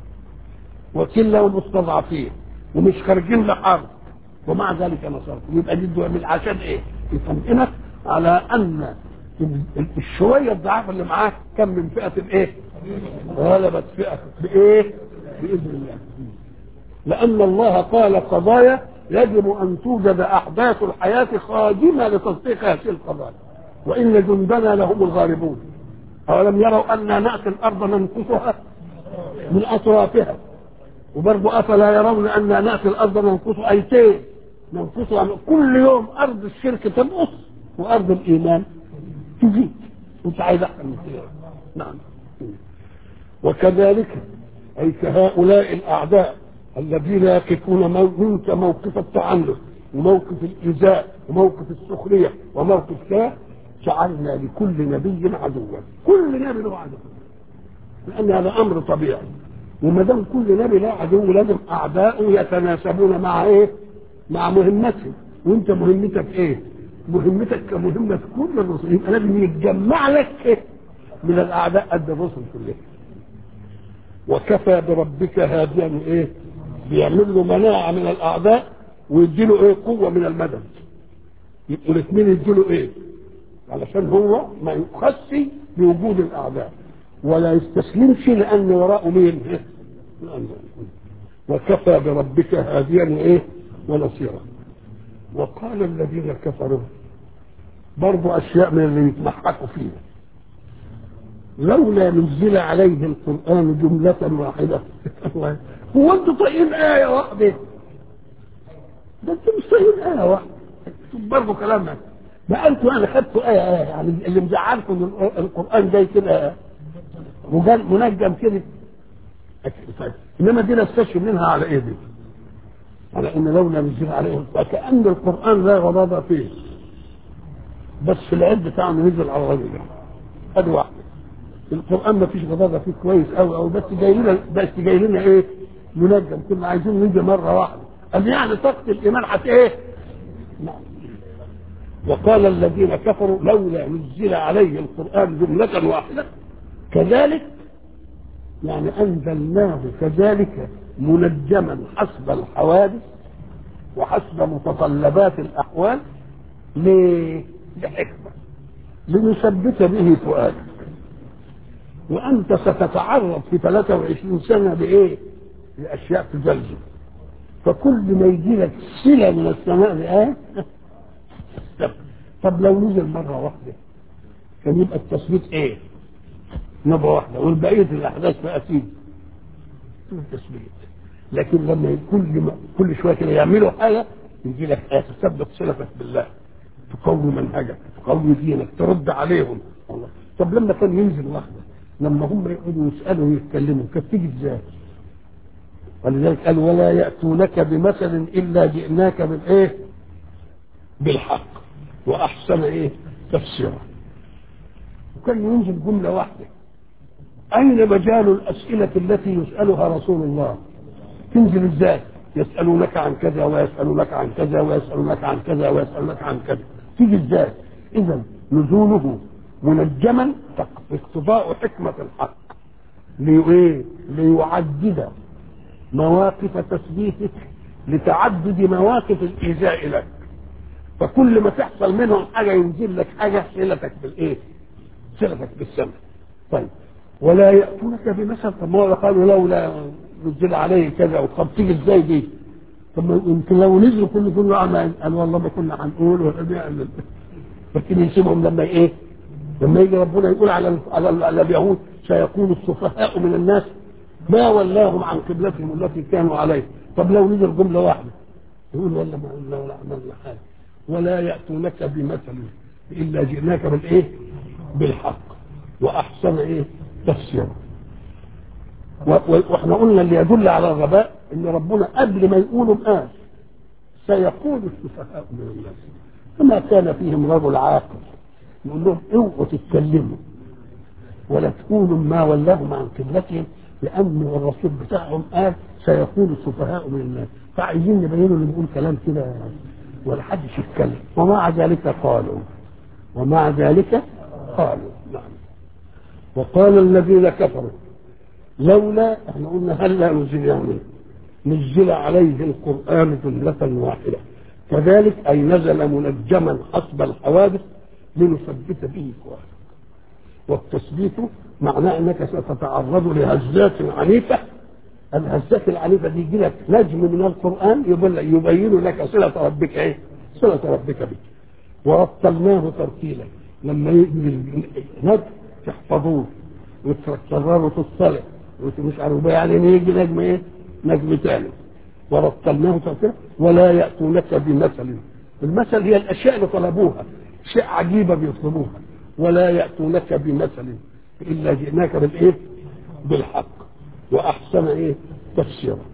وكله ومستضعفين ومش خارجين لحرب ومع ذلك نصركم يبقى دي من عشان ايه؟ يطمئنك على ان الشويه الضعاف اللي معاه كم من فئه ايه؟ غلبت فئه بايه؟ باذن الله لان الله قال قضايا يجب ان توجد احداث الحياه خادمه لتصديق هذه القضايا وان جندنا لهم الغالبون اولم يروا انا ناتي الارض ننقصها من اطرافها وبرضه افلا يرون انا ناتي الارض ننقص ايتين ننقصها كل يوم ارض الشرك تنقص وارض الايمان تزيد انت عايز احسن من كده نعم وكذلك اي كهؤلاء الاعداء الذين يقفون منك موقف التعنت وموقف الايذاء وموقف السخريه وموقف كذا جعلنا لكل نبي عدوا كل نبي له عدو لان هذا امر طبيعي وما دام كل نبي له عدو لازم اعداؤه يتناسبون مع ايه؟ مع مهمته وانت مهمتك ايه؟ مهمتك كمهمه كل الرسل يبقى لازم يتجمع لك إيه؟ من الاعداء قد الرسل كلهم وكفى بربك هاديا ايه؟ بيعمل له مناعه من الاعداء ويدي له ايه؟ قوه من المدد يبقوا الاثنين يدي له ايه؟ علشان هو ما يخسي بوجود الاعداء ولا يستسلمش لان وراءه مين وكفى بربك هاديا ايه ونصيرا وقال الذين كفروا برضو اشياء من اللي يتمحكوا فيها لولا نزل عليه القرآن جملة واحدة هو انتوا طايقين آية واحدة ده انتوا مش طايقين آية واحدة برضه كلامك ما انتوا يعني خدتوا آية آية يعني اللي مزعلكم إن القرآن جاي كده مجن- منجم كده طيب. انما دي نستشهد منها على ايه دي؟ على ان لولا نزل عليه فكأن القرآن لا غضاضة فيه بس العيب بتاعه نزل على الراجل ده ادي واحده القران ما فيش غضاضه فيه كويس قوي قوي بس جاي لنا بس جاي لنا ايه منجم كنا عايزين نيجي مره واحده قال يعني طاقه الايمان حت ايه نعم. وقال الذين كفروا لولا نزل عليه القران جمله واحده كذلك يعني انزلناه كذلك منجما حسب الحوادث وحسب متطلبات الاحوال ليه؟ لحكمه لنثبت به فؤادك وانت ستتعرض في 23 سنه بايه؟ لاشياء تزلزل فكل ما يجي لك صله من السماء بايه؟ طب لو نزل مره واحده كان يبقى التثبيت ايه؟ نبره واحده والبقيه الاحداث بقى تيجي التثبيت لكن لما كل ما كل شويه كده يعملوا حاجه يجي لك ايه تثبت صلتك بالله تقوي منهجك تقوي دينك ترد عليهم الله طب لما كان ينزل واحده لما هم يقعدوا يسالوا ويتكلموا كانت تيجي ازاي؟ ولذلك قال ولا ياتونك بمثل الا جئناك بالايه؟ بالحق واحسن ايه؟ تفسيرا وكان ينزل جمله واحده اين مجال الاسئله التي يسالها رسول الله؟ تنزل ازاي؟ يسألونك عن كذا ويسألونك عن كذا ويسألونك عن كذا ويسألونك عن كذا تيجي ازاي؟ إذا نزوله منجما اقتضاء حكمة الحق لإيه؟ ليعدد مواقف تثبيتك لتعدد مواقف الإيذاء لك فكل ما تحصل منهم حاجة ينزل لك حاجة صلتك بالإيه؟ صلتك بالسمع طيب ولا يأتونك بمثل طب ما هو قالوا لولا نزل عليه كذا طب تيجي ازاي دي؟ طب ما يمكن لو نزلوا كل كل عام قال والله ما كنا هنقول ولا نعمل لكن يسيبهم لما ايه؟ لما يجي ربنا يقول على على, على اليهود سيكون السفهاء من الناس ما ولاهم عن قبلتهم التي كانوا عليها طب لو نزل جمله واحده يقول والله ما قلنا ولا عملنا حاجه ولا ياتونك بمثل الا جئناك بالايه؟ بالحق واحسن ايه؟ تفسيرا واحنا قلنا اللي يدل على الغباء ان ربنا قبل ما يقولوا قال سيقول السفهاء من الناس فما كان فيهم رجل عاقل يقول لهم اوعوا تتكلموا ولا تقولوا ما ولاهم عن قبلتهم لان الرسول بتاعهم قال سيقول السفهاء من الناس فعايزين نبين اللي بيقول كلام كده ولا حدش يتكلم ومع ذلك قالوا ومع ذلك قالوا نعم وقال الذين كفروا لولا احنا قلنا هلا نزل يعني نزل عليه القرآن جملة واحدة كذلك أي نزل منجما حسب الحوادث لنثبت به فؤادك والتثبيت معناه أنك ستتعرض لهزات عنيفة الهزات العنيفة دي يجي لك نجم من القرآن يبين لك صلة ربك إيه؟ صلة ربك بك ورتلناه ترتيلا لما يجي نجم تحفظوه وتكرروا تصطلح ومش عارف يعني يجي نجم ايه؟ نجم ثاني ورتلناه ترتيلا ولا ياتونك بمثل المثل هي الاشياء اللي طلبوها شيء عجيبه بيطلبوها ولا ياتونك بمثل الا جئناك بالايه؟ بالحق واحسن ايه؟ تفسيرا